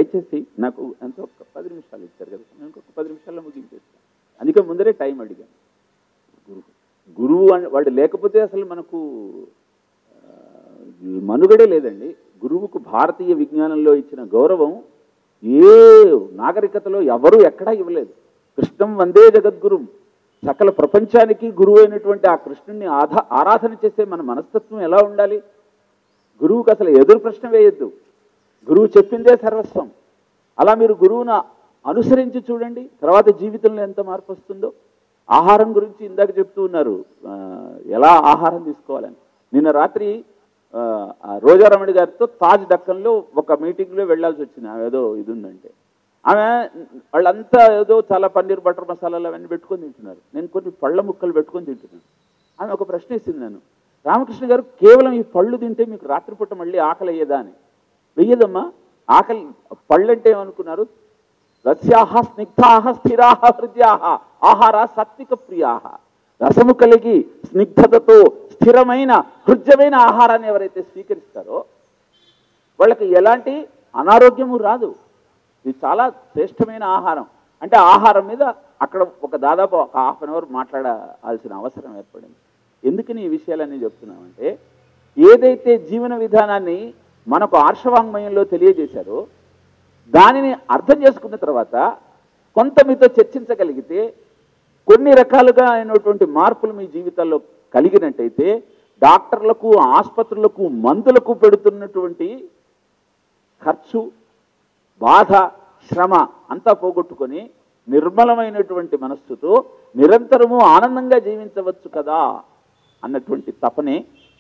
దయచేసి నాకు ఎంతో ఒక పది నిమిషాలు ఇచ్చారు కదా నేను ఇంకొక పది నిమిషాల్లో ముగించేస్తాను అందుకే ముందరే టైం అడిగాను గురువు గురువు అని వాడు లేకపోతే అసలు మనకు ఆ, ఈ మనుగడే లేదండి గురువుకు భారతీయ విజ్ఞానంలో ఇచ్చిన గౌరవం ఏ నాగరికతలో ఎవరు ఎక్కడా ఇవ్వలేదు కృష్ణం వందే జగద్గురుం సకల ప్రపంచానికి గురువు అయినటువంటి ఆ కృష్ణుని ఆధా ఆరాధన చేసే మన మనస్తత్వం ఎలా ఉండాలి గురువుకు అసలు ఎదురు ప్రశ్న వేయొద్దు గురువు చెప్పిందే సర్వస్వం అలా మీరు గురువును అనుసరించి చూడండి తర్వాత జీవితంలో ఎంత మార్పు వస్తుందో ఆహారం గురించి ఇందాక చెప్తూ ఉన్నారు ఆ, ఎలా ఆహారం తీసుకోవాలని నిన్న రాత్రి ఆ, ఆ రోజారమణి గారితో తాజ్ దక్కన్లో ఒక మీటింగ్లో వెళ్ళాల్సి వచ్చింది ఆమె ఏదో ఇది ఉందంటే ఆమె వాళ్ళంతా ఏదో చాలా పన్నీర్ బటర్ మసాలాలు అవన్నీ పెట్టుకొని తింటున్నారు నేను కొన్ని పళ్ళ ముక్కలు పెట్టుకొని తింటున్నాను ఆమె ఒక ప్రశ్న ఇస్తుంది నన్ను రామకృష్ణ గారు కేవలం ఈ పళ్ళు తింటే మీకు రాత్రిపూట మళ్ళీ ఆకలి అయ్యేదా అని వెయ్యదమ్మా ఆకలి పళ్ళు అంటే ఏమనుకున్నారు రస్యాహ స్నిగ్ధాహ స్థిరాహ హృదయాహ ఆహార సాత్విక ప్రియాహ రసము కలిగి స్నిగ్ధతతో స్థిరమైన హృద్యమైన ఆహారాన్ని ఎవరైతే స్వీకరిస్తారో వాళ్ళకి ఎలాంటి అనారోగ్యము రాదు ఇది చాలా శ్రేష్టమైన ఆహారం అంటే ఆహారం మీద అక్కడ ఒక దాదాపు ఒక హాఫ్ అన్ అవర్ మాట్లాడాల్సిన అవసరం ఏర్పడింది ఎందుకని ఈ విషయాలన్నీ చెప్తున్నామంటే ఏదైతే జీవన విధానాన్ని మనకు ఆర్షవాంగ్మయంలో తెలియజేశారో దానిని అర్థం చేసుకున్న తర్వాత కొంత మీతో చర్చించగలిగితే కొన్ని రకాలుగా అయినటువంటి మార్పులు మీ జీవితాల్లో కలిగినట్టయితే డాక్టర్లకు ఆసుపత్రులకు మందులకు పెడుతున్నటువంటి ఖర్చు బాధ శ్రమ అంతా పోగొట్టుకొని నిర్మలమైనటువంటి మనస్సుతో నిరంతరము ఆనందంగా జీవించవచ్చు కదా అన్నటువంటి తపనే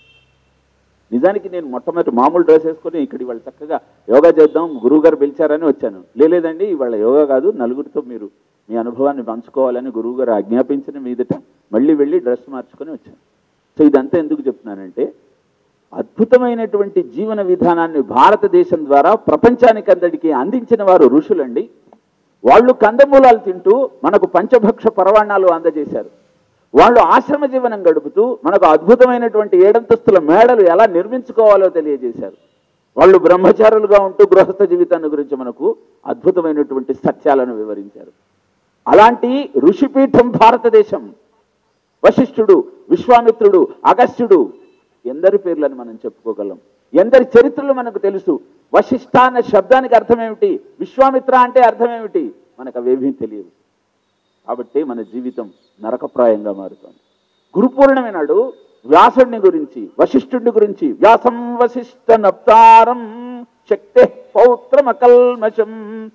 నిజానికి నేను మొట్టమొదటి మామూలు డ్రెస్ వేసుకొని ఇక్కడ ఇవాళ చక్కగా యోగా చేద్దాం గురువుగారు పిలిచారని వచ్చాను లేదండి ఇవాళ యోగా కాదు నలుగురితో మీరు మీ అనుభవాన్ని పంచుకోవాలని గురువుగారు ఆజ్ఞాపించిన మీదట మళ్ళీ వెళ్ళి డ్రెస్ మార్చుకొని వచ్చాను సో ఇదంతా ఎందుకు చెప్తున్నానంటే అద్భుతమైనటువంటి జీవన విధానాన్ని భారతదేశం ద్వారా ప్రపంచానికి అందరికీ అందించిన వారు ఋషులండి వాళ్ళు కందమూలాలు తింటూ మనకు పంచభక్ష పరవాణాలు అందజేశారు వాళ్ళు ఆశ్రమ జీవనం గడుపుతూ మనకు అద్భుతమైనటువంటి ఏడంతస్తుల మేడలు ఎలా నిర్మించుకోవాలో తెలియజేశారు వాళ్ళు బ్రహ్మచారులుగా ఉంటూ గృహస్థ జీవితాన్ని గురించి మనకు అద్భుతమైనటువంటి సత్యాలను వివరించారు అలాంటి ఋషిపీఠం భారతదేశం వశిష్ఠుడు విశ్వామిత్రుడు అగస్త్యుడు ఎందరి పేర్లను మనం చెప్పుకోగలం ఎందరి చరిత్రలు మనకు తెలుసు వశిష్ఠ అన్న శబ్దానికి అర్థం ఏమిటి విశ్వామిత్ర అంటే అర్థం ఏమిటి మనకు అవేమీ తెలియదు కాబట్టి మన జీవితం నరకప్రాయంగా మారుతోంది గురు పూర్ణమి నాడు వ్యాసుడిని గురించి వశిష్ఠుడిని గురించి వ్యాసం వశిష్ఠ నప్తారం శక్తి పౌత్రమకల్మషం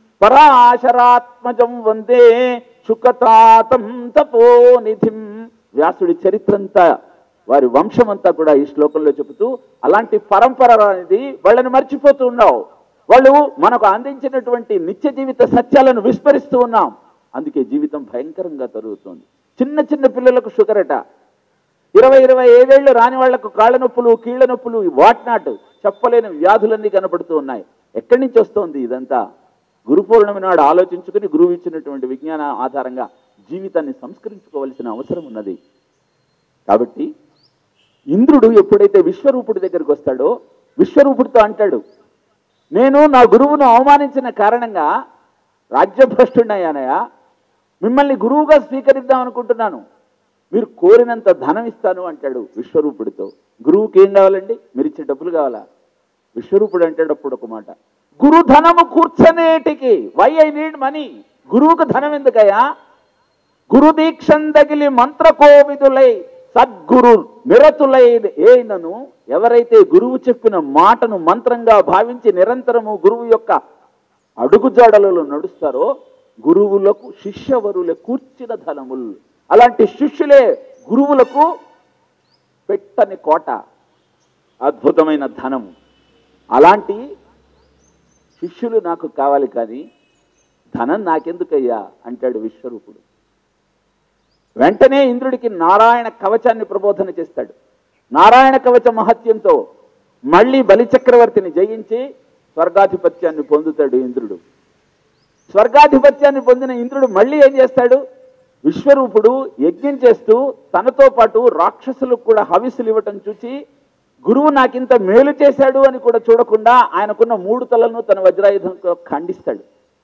పరాశరాత్మజం వందే శుకతాతం తపోనిధిం వ్యాసుడి చరిత్రంతా వారి వంశమంతా కూడా ఈ శ్లోకంలో చెబుతూ అలాంటి పరంపర అనేది వాళ్ళని మర్చిపోతూ ఉన్నావు వాళ్ళు మనకు అందించినటువంటి నిత్య జీవిత సత్యాలను విస్మరిస్తూ ఉన్నాం అందుకే జీవితం భయంకరంగా జరుగుతుంది చిన్న చిన్న పిల్లలకు షుగర్ అట ఇరవై ఇరవై ఐదేళ్లు రాని వాళ్లకు కాళ్ళ నొప్పులు కీళ్ళ నొప్పులు వాట్ నాట్ చెప్పలేని వ్యాధులన్నీ కనబడుతూ ఉన్నాయి ఎక్కడి నుంచి వస్తోంది ఇదంతా గురు పౌర్ణమి నాడు ఆలోచించుకుని గురువు ఇచ్చినటువంటి విజ్ఞాన ఆధారంగా జీవితాన్ని సంస్కరించుకోవాల్సిన అవసరం ఉన్నది కాబట్టి ఇంద్రుడు ఎప్పుడైతే విశ్వరూపుడి దగ్గరికి వస్తాడో విశ్వరూపుడితో అంటాడు నేను నా గురువును అవమానించిన కారణంగా రాజ్యభ్రష్టుడయ్యానయా మిమ్మల్ని గురువుగా స్వీకరిద్దాం అనుకుంటున్నాను మీరు కోరినంత ధనం ఇస్తాను అంటాడు విశ్వరూపుడితో గురువుకి ఏం కావాలండి మీరు ఇచ్చే డబ్బులు కావాలా విశ్వరూపుడు అంటాడు అప్పుడు ఒక మాట గురు ధనము కూర్చనేటికి వై ఐ నీడ్ మనీ గురువుకు ధనం ఎందుకయ్యా గురు దీక్షం తగిలి మంత్రకోవిదులై సద్గురు నిరతులై ఏనను ఎవరైతే గురువు చెప్పిన మాటను మంత్రంగా భావించి నిరంతరము గురువు యొక్క అడుగుజాడలలో నడుస్తారో గురువులకు శిష్యవరులే కూర్చిన ధనములు అలాంటి శిష్యులే గురువులకు పెట్టని కోట అద్భుతమైన ధనము అలాంటి శిష్యులు నాకు కావాలి కానీ ధనం నాకెందుకయ్యా అంటాడు విశ్వరూపుడు వెంటనే ఇంద్రుడికి నారాయణ కవచాన్ని ప్రబోధన చేస్తాడు నారాయణ కవచ మహత్యంతో మళ్ళీ బలిచక్రవర్తిని జయించి స్వర్గాధిపత్యాన్ని పొందుతాడు ఇంద్రుడు స్వర్గాధిపత్యాన్ని పొందిన ఇంద్రుడు మళ్ళీ ఏం చేస్తాడు విశ్వరూపుడు యజ్ఞం చేస్తూ తనతో పాటు రాక్షసులకు కూడా హవిస్సులు ఇవ్వటం చూసి గురువు నాకింత మేలు చేశాడు అని కూడా చూడకుండా ఆయనకున్న మూడు తలలను తన వజ్రాయుధంతో ఖండిస్తాడు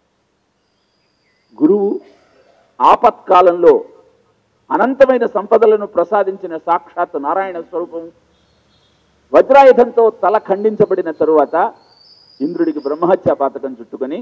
గురువు ఆపత్కాలంలో అనంతమైన సంపదలను ప్రసాదించిన సాక్షాత్ నారాయణ స్వరూపం వజ్రాయుధంతో తల ఖండించబడిన తరువాత ఇంద్రుడికి బ్రహ్మహత్యా పాతకం చుట్టుకొని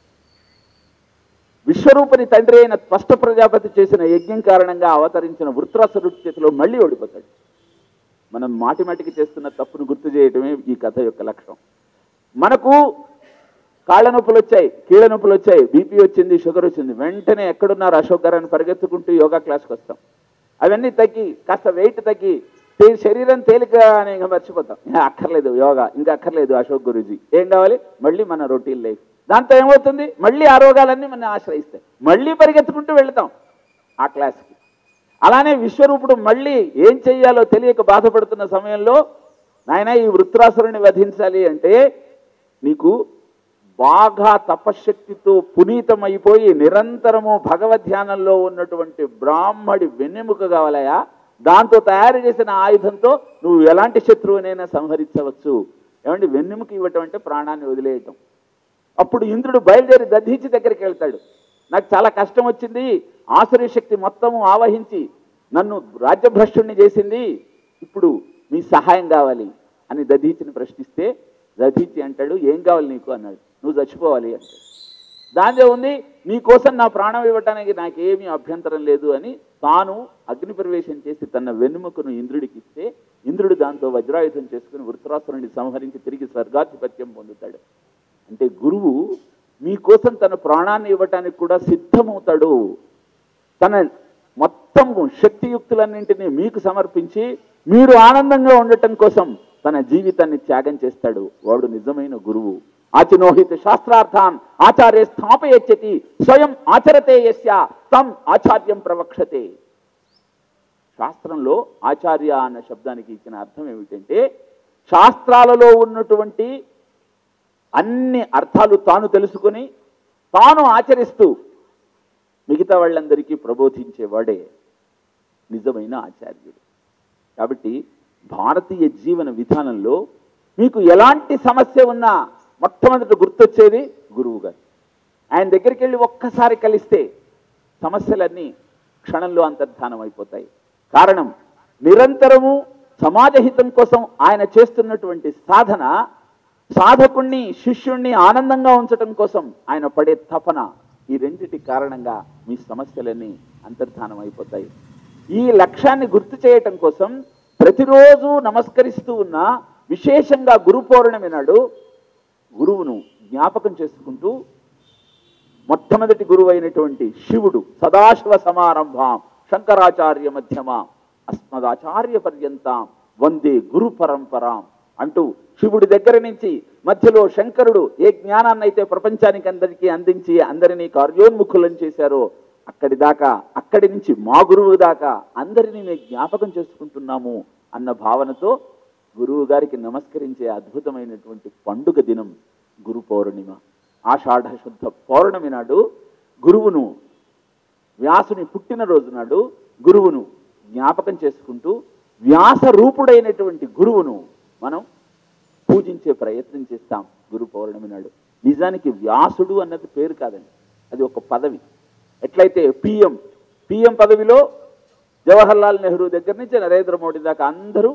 విశ్వరూపని తండ్రి అయిన త్వష్ట ప్రజాపతి చేసిన యజ్ఞం కారణంగా అవతరించిన వృత్రాసురుడి చేతిలో మళ్ళీ ఓడిపోతాడు మనం మాటి మాటికి చేస్తున్న తప్పును గుర్తు చేయటమే ఈ కథ యొక్క లక్ష్యం మనకు కాళ్ళ నొప్పులు వచ్చాయి కీళ్ళ నొప్పులు వచ్చాయి బీపీ వచ్చింది షుగర్ వచ్చింది వెంటనే ఎక్కడున్నారు అశోక్ గారు అని పరిగెత్తుకుంటూ యోగా క్లాస్కి వస్తాం అవన్నీ తగ్గి కాస్త వెయిట్ తగ్గి తే- శరీరం తేలిక అని ఇంకా మర్చిపోతాం ఇంకా అక్కర్లేదు యోగా ఇంకా అక్కర్లేదు అశోక్ గురూజీ ఏం కావాలి మళ్ళీ మన రొటీన్ లైఫ్ దాంతో ఏమవుతుంది మళ్ళీ ఆ రోగాలన్నీ మన ఆశ్రయిస్తాయి మళ్ళీ పరిగెత్తుకుంటూ వెళ్తాం ఆ క్లాస్కి అలానే విశ్వరూపుడు మళ్ళీ ఏం చెయ్యాలో తెలియక బాధపడుతున్న సమయంలో నాయన ఈ వృత్రాసురుని వధించాలి అంటే నీకు బాగా తపశక్తితో పునీతమైపోయి నిరంతరము భగవద్ ధ్యానంలో ఉన్నటువంటి బ్రాహ్మడి వెన్నెముక కావాలయా దాంతో తయారు చేసిన ఆయుధంతో నువ్వు ఎలాంటి శత్రువునైనా సంహరించవచ్చు ఏమంటే వెన్నెముక ఇవ్వటం అంటే ప్రాణాన్ని వదిలేయటం అప్పుడు ఇంద్రుడు బయలుదేరి దధీచి దగ్గరికి వెళ్తాడు నాకు చాలా కష్టం వచ్చింది ఆశ్రయ శక్తి మొత్తము ఆవహించి నన్ను రాజ్యభ్రష్టుణ్ణి చేసింది ఇప్పుడు మీ సహాయం కావాలి అని దధీచిని ప్రశ్నిస్తే దధీచి అంటాడు ఏం కావాలి నీకు అన్నాడు నువ్వు చచ్చిపోవాలి అంటాడు దాంతో ఉంది నీ కోసం నా ప్రాణం ఇవ్వటానికి నాకేమీ అభ్యంతరం లేదు అని తాను అగ్ని ప్రవేశం చేసి తన వెన్నుముకను ఇంద్రుడికి ఇస్తే ఇంద్రుడు దాంతో వజ్రాయుధం చేసుకుని వృత్రాసురుడిని సంహరించి తిరిగి స్వర్గాధిపత్యం పొందుతాడు అంటే గురువు మీకోసం తన ప్రాణాన్ని ఇవ్వటానికి కూడా సిద్ధమవుతాడు తన మొత్తం శక్తియుక్తులన్నింటినీ మీకు సమర్పించి మీరు ఆనందంగా ఉండటం కోసం తన జీవితాన్ని త్యాగం చేస్తాడు వాడు నిజమైన గురువు ఆచినోహిత శాస్త్రార్థాన్ ఆచార్య స్థాపయచ్చతి స్వయం ఆచరతే యస్య తం ఆచార్యం ప్రవక్షతే శాస్త్రంలో ఆచార్య అన్న శబ్దానికి ఇచ్చిన అర్థం ఏమిటంటే శాస్త్రాలలో ఉన్నటువంటి అన్ని అర్థాలు తాను తెలుసుకుని తాను ఆచరిస్తూ మిగతా వాళ్ళందరికీ ప్రబోధించేవాడే నిజమైన ఆచార్యుడు కాబట్టి భారతీయ జీవన విధానంలో మీకు ఎలాంటి సమస్య ఉన్నా మొట్టమొదట గుర్తొచ్చేది గురువు గారు ఆయన దగ్గరికి వెళ్ళి ఒక్కసారి కలిస్తే సమస్యలన్నీ క్షణంలో అంతర్ధానం అయిపోతాయి కారణం నిరంతరము సమాజహితం కోసం ఆయన చేస్తున్నటువంటి సాధన సాధకుణ్ణి శిష్యుణ్ణి ఆనందంగా ఉంచటం కోసం ఆయన పడే తపన ఈ రెండిటి కారణంగా మీ సమస్యలన్నీ అంతర్ధానం అయిపోతాయి ఈ లక్ష్యాన్ని గుర్తు చేయటం కోసం ప్రతిరోజు నమస్కరిస్తూ ఉన్న విశేషంగా గురు పౌర్ణమి నాడు గురువును జ్ఞాపకం చేసుకుంటూ మొట్టమొదటి గురువు అయినటువంటి శివుడు సదాశివ సమారంభాం శంకరాచార్య మధ్యమ అస్మదాచార్య పర్యంతం వందే గురు పరంపరాం అంటూ శివుడి దగ్గర నుంచి మధ్యలో శంకరుడు ఏ జ్ఞానాన్ని అయితే ప్రపంచానికి అందరికీ అందించి అందరినీ కార్యోన్ముఖులను చేశారో అక్కడి దాకా అక్కడి నుంచి మా గురువు దాకా అందరినీ మేము జ్ఞాపకం చేసుకుంటున్నాము అన్న భావనతో గురువు గారికి నమస్కరించే అద్భుతమైనటువంటి పండుగ దినం గురు పౌర్ణిమ ఆషాఢ శుద్ధ పౌర్ణమి నాడు గురువును వ్యాసుని పుట్టినరోజు నాడు గురువును జ్ఞాపకం చేసుకుంటూ వ్యాస రూపుడైనటువంటి గురువును మనం పూజించే ప్రయత్నం చేస్తాం గురు పౌర్ణమి నాడు నిజానికి వ్యాసుడు అన్నది పేరు కాదండి అది ఒక పదవి ఎట్లయితే పిఎం పిఎం పదవిలో జవహర్లాల్ నెహ్రూ దగ్గర నుంచి నరేంద్ర మోడీ దాకా అందరూ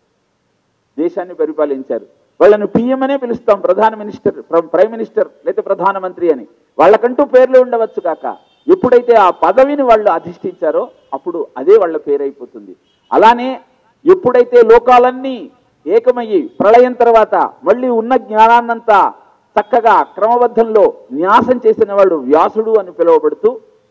దేశాన్ని పరిపాలించారు వాళ్ళను పిఎం అనే పిలుస్తాం ప్రధాన మినిస్టర్ ప్ర- ప్రైమ్ మినిస్టర్ లేదా ప్రధానమంత్రి అని వాళ్ళకంటూ పేర్లు ఉండవచ్చు కాక ఎప్పుడైతే ఆ పదవిని వాళ్ళు అధిష్ఠించారో అప్పుడు అదే వాళ్ళ పేరైపోతుంది అలానే ఎప్పుడైతే లోకాలన్నీ ఏకమయ్యి ప్రళయం తర్వాత మళ్ళీ ఉన్న జ్ఞానాన్నంతా చక్కగా క్రమబద్ధంలో న్యాసం చేసిన వాడు వ్యాసుడు అని పిలువబడుతూ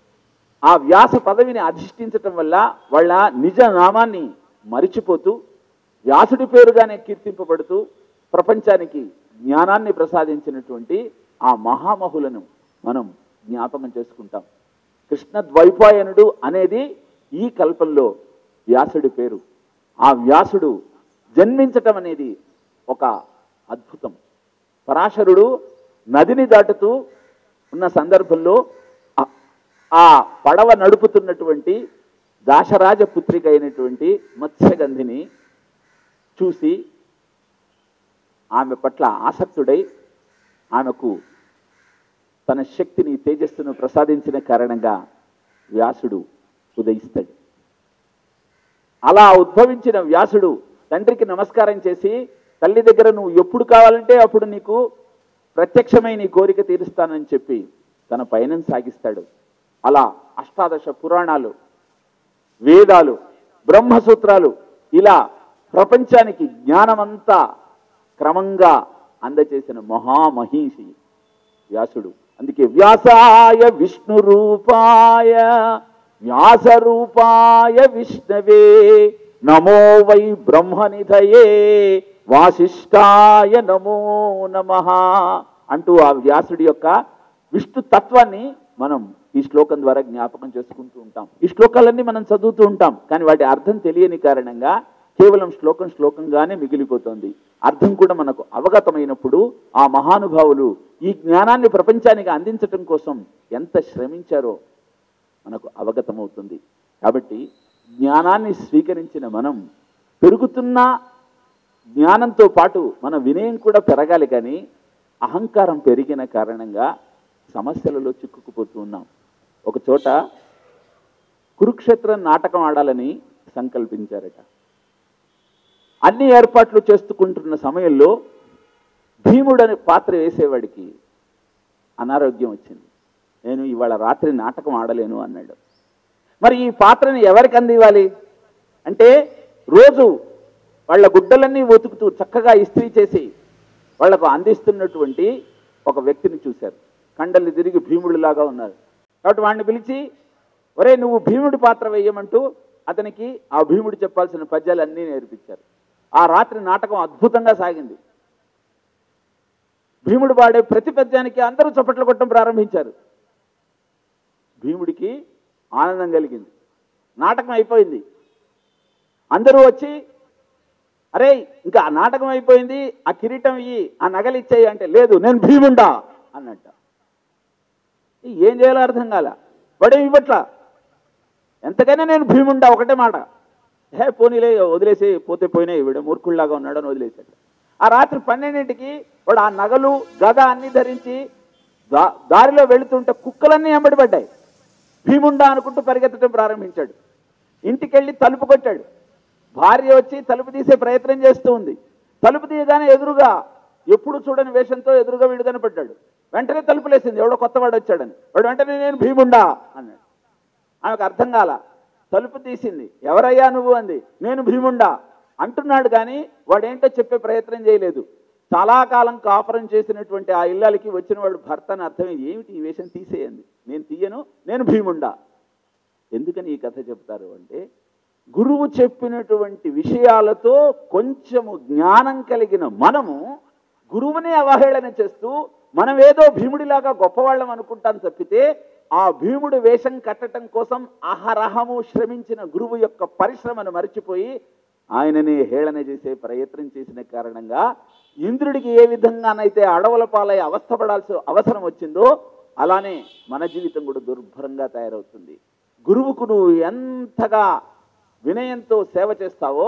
ఆ వ్యాస పదవిని అధిష్ఠించటం వల్ల వాళ్ళ నిజ నామాన్ని మరిచిపోతూ వ్యాసుడి పేరుగానే కీర్తింపబడుతూ ప్రపంచానికి జ్ఞానాన్ని ప్రసాదించినటువంటి ఆ మహామహులను మనం జ్ఞాపకం చేసుకుంటాం కృష్ణ ద్వైపాయనుడు అనేది ఈ కల్పంలో వ్యాసుడి పేరు ఆ వ్యాసుడు జన్మించటం అనేది ఒక అద్భుతం పరాశరుడు నదిని దాటుతూ ఉన్న సందర్భంలో ఆ- ఆ పడవ నడుపుతున్నటువంటి దాశరాజ పుత్రిక అయినటువంటి మత్స్యగంధిని చూసి ఆమె పట్ల ఆసక్తుడై ఆమెకు తన శక్తిని తేజస్సును ప్రసాదించిన కారణంగా వ్యాసుడు ఉదయిస్తాడు అలా ఉద్భవించిన వ్యాసుడు తండ్రికి నమస్కారం చేసి తల్లి దగ్గర నువ్వు ఎప్పుడు కావాలంటే అప్పుడు నీకు ప్రత్యక్షమై నీ కోరిక తీరుస్తానని చెప్పి తన పయనం సాగిస్తాడు అలా అష్టాదశ పురాణాలు వేదాలు బ్రహ్మసూత్రాలు ఇలా ప్రపంచానికి జ్ఞానమంతా క్రమంగా అందచేసిన మహామహీషి వ్యాసుడు అందుకే వ్యాసాయ విష్ణు రూపాయ వ్యాస రూపాయ విష్ణవే నమో వై బ్రహ్మనిధయే వాసిష్ఠాయ నమో నమ అంటూ ఆ వ్యాసుడి యొక్క విష్ణు తత్వాన్ని మనం ఈ శ్లోకం ద్వారా జ్ఞాపకం చేసుకుంటూ ఉంటాం ఈ శ్లోకాలన్నీ మనం చదువుతూ ఉంటాం కానీ వాటి అర్థం తెలియని కారణంగా కేవలం శ్లోకం శ్లోకంగానే మిగిలిపోతుంది అర్థం కూడా మనకు అవగతమైనప్పుడు ఆ మహానుభావులు ఈ జ్ఞానాన్ని ప్రపంచానికి అందించటం కోసం ఎంత శ్రమించారో మనకు అవగతమవుతుంది కాబట్టి జ్ఞానాన్ని స్వీకరించిన మనం పెరుగుతున్న జ్ఞానంతో పాటు మన వినయం కూడా పెరగాలి కానీ అహంకారం పెరిగిన కారణంగా సమస్యలలో చిక్కుకుపోతూ ఉన్నాం ఒక చోట కురుక్షేత్రం నాటకం ఆడాలని సంకల్పించారట అన్ని ఏర్పాట్లు చేసుకుంటున్న సమయంలో భీముడు అనే పాత్ర వేసేవాడికి అనారోగ్యం వచ్చింది నేను ఇవాళ రాత్రి నాటకం ఆడలేను అన్నాడు మరి ఈ పాత్రని ఎవరికి అందివ్వాలి అంటే రోజు వాళ్ళ గుడ్డలన్నీ వెతుకుతూ చక్కగా ఇస్త్రీ చేసి వాళ్లకు అందిస్తున్నటువంటి ఒక వ్యక్తిని చూశారు కండలు తిరిగి భీముడిలాగా ఉన్నారు కాబట్టి వాడిని పిలిచి ఒరే నువ్వు భీముడి పాత్ర వేయమంటూ అతనికి ఆ భీముడు చెప్పాల్సిన పద్యాలు అన్నీ నేర్పించారు ఆ రాత్రి నాటకం అద్భుతంగా సాగింది భీముడు పాడే ప్రతి పద్యానికి అందరూ చప్పట్లు కొట్టడం ప్రారంభించారు భీముడికి ఆనందం కలిగింది నాటకం అయిపోయింది అందరూ వచ్చి అరే ఇంకా ఆ నాటకం అయిపోయింది ఆ కిరీటం ఇయ్యి ఆ నగలు ఇచ్చేయి అంటే లేదు నేను భీముండా అన్నట్ట ఏం చేయాలో అర్థం కాల వాడేమి ఇవ్వట్లా ఎంతకైనా నేను భీముండా ఒకటే మాట హే పోనీలే వదిలేసి పోతే పోయినాయి వీడు మూర్ఖుల్లాగా ఉన్నాడు అని వదిలేశాడు ఆ రాత్రి పన్నెండింటికి వాడు ఆ నగలు గద అన్ని ధరించి దా- దారిలో వెళుతుంటే కుక్కలన్నీ ఎంబడిపడ్డాయి భీముండా అనుకుంటూ పరిగెత్తడం ప్రారంభించాడు ఇంటికెళ్ళి తలుపు కొట్టాడు భార్య వచ్చి తలుపు తీసే ప్రయత్నం చేస్తూ ఉంది తలుపు తీయగానే ఎదురుగా ఎప్పుడు చూడని వేషంతో ఎదురుగా వీడు కనపడ్డాడు వెంటనే తలుపులేసింది ఎవడో కొత్తవాడు వచ్చాడని వాడు వెంటనే నేను భీముండా అన్నాడు ఆమెకు అర్థం కాల తలుపు తీసింది ఎవరయ్యా నువ్వు అంది నేను భీముండా అంటున్నాడు కానీ వాడేంటో చెప్పే ప్రయత్నం చేయలేదు చాలా కాలం కాపురం చేసినటువంటి ఆ ఇల్లాలకి వచ్చిన వాడు భర్త అని అర్థమే ఏమిటి ఈ వేషం తీసేయండి నేను తీయను నేను భీముండా ఎందుకని ఈ కథ చెప్తారు అంటే గురువు చెప్పినటువంటి విషయాలతో కొంచెము జ్ఞానం కలిగిన మనము గురువునే అవహేళన చేస్తూ మనం ఏదో భీముడిలాగా గొప్పవాళ్ళం అనుకుంటాం తప్పితే ఆ భీముడు వేషం కట్టడం కోసం అహరహము శ్రమించిన గురువు యొక్క పరిశ్రమను మర్చిపోయి ఆయనని హేళన చేసే ప్రయత్నం చేసిన కారణంగా ఇంద్రుడికి ఏ విధంగానైతే అడవుల పాలై అవస్థపడాల్సిన అవసరం వచ్చిందో అలానే మన జీవితం కూడా దుర్భరంగా తయారవుతుంది గురువుకు నువ్వు ఎంతగా వినయంతో సేవ చేస్తావో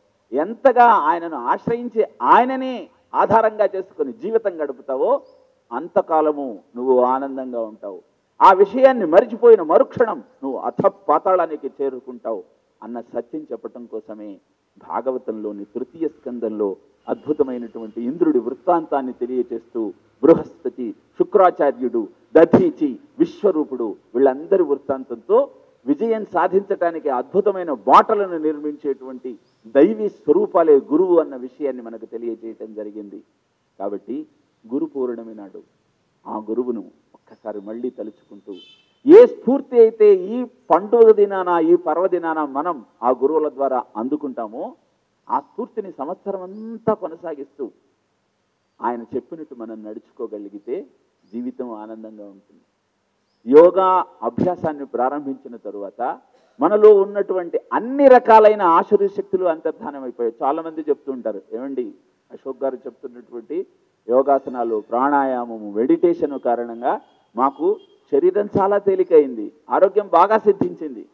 ఎంతగా ఆయనను ఆశ్రయించి ఆయనని ఆధారంగా చేసుకొని జీవితం గడుపుతావో అంతకాలము నువ్వు ఆనందంగా ఉంటావు ఆ విషయాన్ని మరిచిపోయిన మరుక్షణం నువ్వు అథ పాతాళానికి చేరుకుంటావు అన్న సత్యం చెప్పటం కోసమే భాగవతంలోని తృతీయ స్కందంలో అద్భుతమైనటువంటి ఇంద్రుడి వృత్తాంతాన్ని తెలియచేస్తూ బృహస్పతి శుక్రాచార్యుడు దధీచి విశ్వరూపుడు వీళ్ళందరి వృత్తాంతంతో విజయం సాధించటానికి అద్భుతమైన బాటలను నిర్మించేటువంటి దైవీ స్వరూపాలే గురువు అన్న విషయాన్ని మనకు తెలియజేయటం జరిగింది కాబట్టి గురు పూర్ణమి నాడు ఆ గురువును ఒక్కసారి మళ్ళీ తలుచుకుంటూ ఏ స్ఫూర్తి అయితే ఈ పండుగ దినాన ఈ పర్వదినాన మనం ఆ గురువుల ద్వారా అందుకుంటామో ఆ స్ఫూర్తిని సంవత్సరం అంతా కొనసాగిస్తూ ఆయన చెప్పినట్టు మనం నడుచుకోగలిగితే జీవితం ఆనందంగా ఉంటుంది యోగా అభ్యాసాన్ని ప్రారంభించిన తరువాత మనలో ఉన్నటువంటి అన్ని రకాలైన ఆశ్చర్య శక్తులు అంతర్ధానం అయిపోయాయి చాలా మంది చెప్తూ ఉంటారు ఏమండి అశోక్ గారు చెప్తున్నటువంటి యోగాసనాలు ప్రాణాయామము మెడిటేషన్ కారణంగా మాకు శరీరం చాలా తేలికైంది ఆరోగ్యం బాగా సిద్ధించింది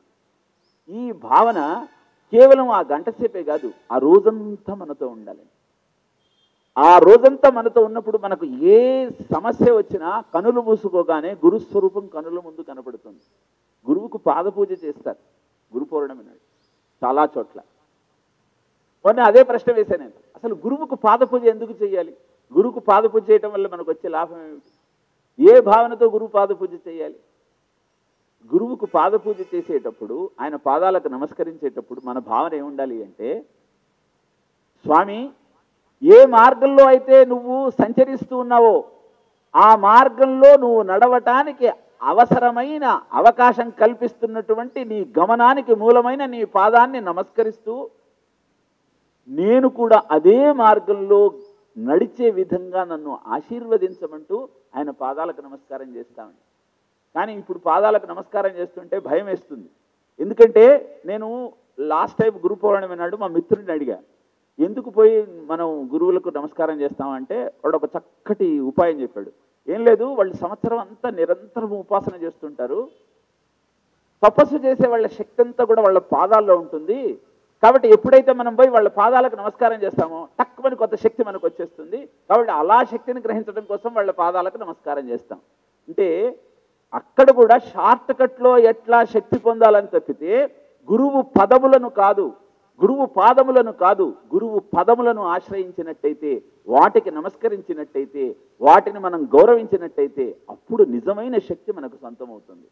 ఈ భావన కేవలం ఆ గంట సేపే కాదు ఆ రోజంతా మనతో ఉండాలి ఆ రోజంతా మనతో ఉన్నప్పుడు మనకు ఏ సమస్య వచ్చినా కనులు మూసుకోగానే గురుస్వరూపం కనుల ముందు కనపడుతుంది గురువుకు పాదపూజ చేస్తారు గురు పౌర్ణమి నాడు చాలా చోట్ల మొన్న అదే ప్రశ్న వేశాను నేను అసలు గురువుకు పాదపూజ ఎందుకు చేయాలి గురువుకు పాదపూజ చేయటం వల్ల మనకు వచ్చే లాభం ఏమిటి ఏ భావనతో గురువు పాదపూజ చేయాలి గురువుకు పాదపూజ చేసేటప్పుడు ఆయన పాదాలకు నమస్కరించేటప్పుడు మన భావన ఏముండాలి అంటే స్వామి ఏ మార్గంలో అయితే నువ్వు సంచరిస్తూ ఉన్నావో ఆ మార్గంలో నువ్వు నడవటానికి అవసరమైన అవకాశం కల్పిస్తున్నటువంటి నీ గమనానికి మూలమైన నీ పాదాన్ని నమస్కరిస్తూ నేను కూడా అదే మార్గంలో నడిచే విధంగా నన్ను ఆశీర్వదించమంటూ ఆయన పాదాలకు నమస్కారం చేస్తామండి కానీ ఇప్పుడు పాదాలకు నమస్కారం చేస్తుంటే భయం వేస్తుంది ఎందుకంటే నేను లాస్ట్ టైం గురు పౌర్ణమి నాడు మా మిత్రుడిని అడిగా ఎందుకు పోయి మనం గురువులకు నమస్కారం చేస్తామంటే వాడు ఒక చక్కటి ఉపాయం చెప్పాడు ఏం లేదు వాళ్ళు సంవత్సరం అంతా నిరంతరం ఉపాసన చేస్తుంటారు తపస్సు చేసే వాళ్ళ శక్తి అంతా కూడా వాళ్ళ పాదాల్లో ఉంటుంది కాబట్టి ఎప్పుడైతే మనం పోయి వాళ్ళ పాదాలకు నమస్కారం చేస్తామో టక్కుమని కొత్త శక్తి మనకు వచ్చేస్తుంది కాబట్టి అలా శక్తిని గ్రహించడం కోసం వాళ్ళ పాదాలకు నమస్కారం చేస్తాం అంటే అక్కడ కూడా షార్ట్ కట్లో ఎట్లా శక్తి పొందాలని తప్పితే గురువు పదములను కాదు గురువు పాదములను కాదు గురువు పదములను ఆశ్రయించినట్టయితే వాటికి నమస్కరించినట్టయితే వాటిని మనం గౌరవించినట్టయితే అప్పుడు నిజమైన శక్తి మనకు సొంతమవుతుంది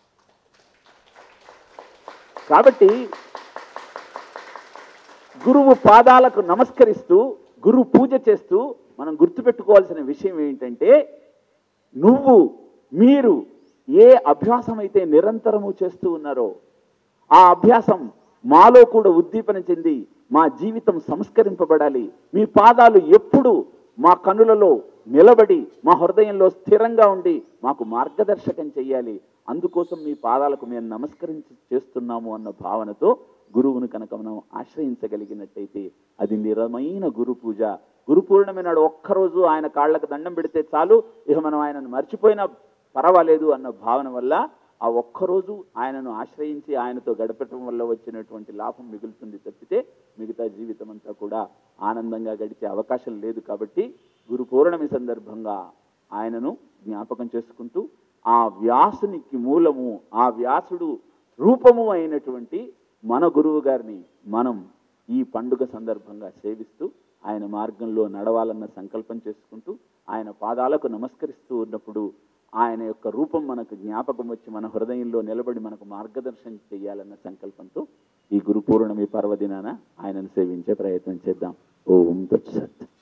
కాబట్టి గురువు పాదాలకు నమస్కరిస్తూ గురువు పూజ చేస్తూ మనం గుర్తుపెట్టుకోవాల్సిన విషయం ఏంటంటే నువ్వు మీరు ఏ అభ్యాసం అయితే నిరంతరము చేస్తూ ఉన్నారో ఆ అభ్యాసం మాలో కూడా ఉద్దీపన చెంది మా జీవితం సంస్కరింపబడాలి మీ పాదాలు ఎప్పుడు మా కనులలో నిలబడి మా హృదయంలో స్థిరంగా ఉండి మాకు మార్గదర్శకం చెయ్యాలి అందుకోసం మీ పాదాలకు మేము నమస్కరించి చేస్తున్నాము అన్న భావనతో గురువును కనుక మనం ఆశ్రయించగలిగినట్టయితే అది నిరమైన గురు పూజ గురు పూర్ణమి నాడు ఒక్కరోజు ఆయన కాళ్ళకు దండం పెడితే చాలు ఇక మనం ఆయనను మర్చిపోయినా పర్వాలేదు అన్న భావన వల్ల ఆ ఒక్కరోజు ఆయనను ఆశ్రయించి ఆయనతో గడపటం వల్ల వచ్చినటువంటి లాభం మిగులుతుంది తప్పితే మిగతా జీవితం అంతా కూడా ఆనందంగా గడిచే అవకాశం లేదు కాబట్టి గురు పౌర్ణమి సందర్భంగా ఆయనను జ్ఞాపకం చేసుకుంటూ ఆ వ్యాసునికి మూలము ఆ వ్యాసుడు రూపము అయినటువంటి మన గురువు గారిని మనం ఈ పండుగ సందర్భంగా సేవిస్తూ ఆయన మార్గంలో నడవాలన్న సంకల్పం చేసుకుంటూ ఆయన పాదాలకు నమస్కరిస్తూ ఉన్నప్పుడు ఆయన యొక్క రూపం మనకు జ్ఞాపకం వచ్చి మన హృదయంలో నిలబడి మనకు మార్గదర్శనం చేయాలన్న సంకల్పంతో ఈ గురు పూర్ణమి పర్వదినాన ఆయనను సేవించే ప్రయత్నం చేద్దాం ఓం తత్సత్